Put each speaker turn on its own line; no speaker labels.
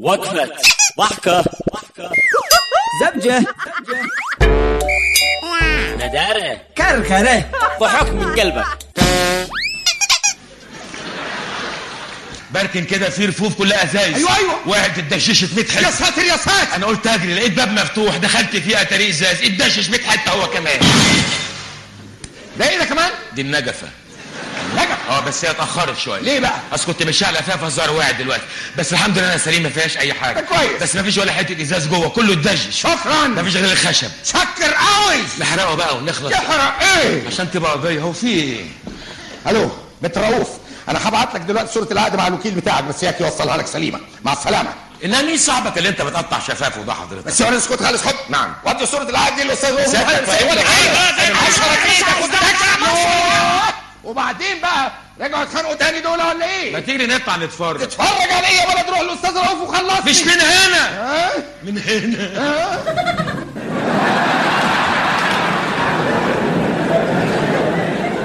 وقفة ضحكة
زبجة
ندارة
كركرة
ضحك من قلبك
بركن كده في رفوف كلها ازايز
أيوة، أيوة.
واحد اتدششت 100 حته
يا ساتر يا ساتر
انا قلت اجري لقيت باب مفتوح دخلت فيها طريق ازاز اتدشش 100 حته هو كمان
ده ايه ده كمان
دي النجفه
نجف
اه بس هي اتاخرت شويه
ليه بقى
اصل كنت ماشي على فيها فزار واعد دلوقتي بس الحمد لله انا سليم ما فيهاش اي حاجه
ده كويس.
بس ما فيش ولا حته ازاز جوه كله اتدشش
شكرا
ما فيش غير الخشب
شكر قوي
نحرقه بقى ونخلص
يحرق ايه
عشان تبقى قضيه هو في ايه
الو بنت رؤوف انا هبعت لك دلوقتي صوره العقد مع الوكيل بتاعك بس ياك يوصلها لك سليمه مع السلامه
انها مين صاحبك اللي انت بتقطع شفافه ده حضرتك
بس يا ولد اسكت خالص خد
نعم.
ودي صوره العقد دي للاستاذ رؤوف
سيادتك
ولا
فاهمني.
ولا حاجه
أيوة، زي ما
أنا عشرة
حضرتك
كيسة
عايز.
خد بالك. وبعدين بقى رجعوا يتخانقوا تاني دول ولا
ما
ايه؟
تيجي نطلع نتفرج
اتفرج عليا ولا تروح للاستاذ رؤوف وخلصني
مش من هنا
ها؟
من هنا
ها؟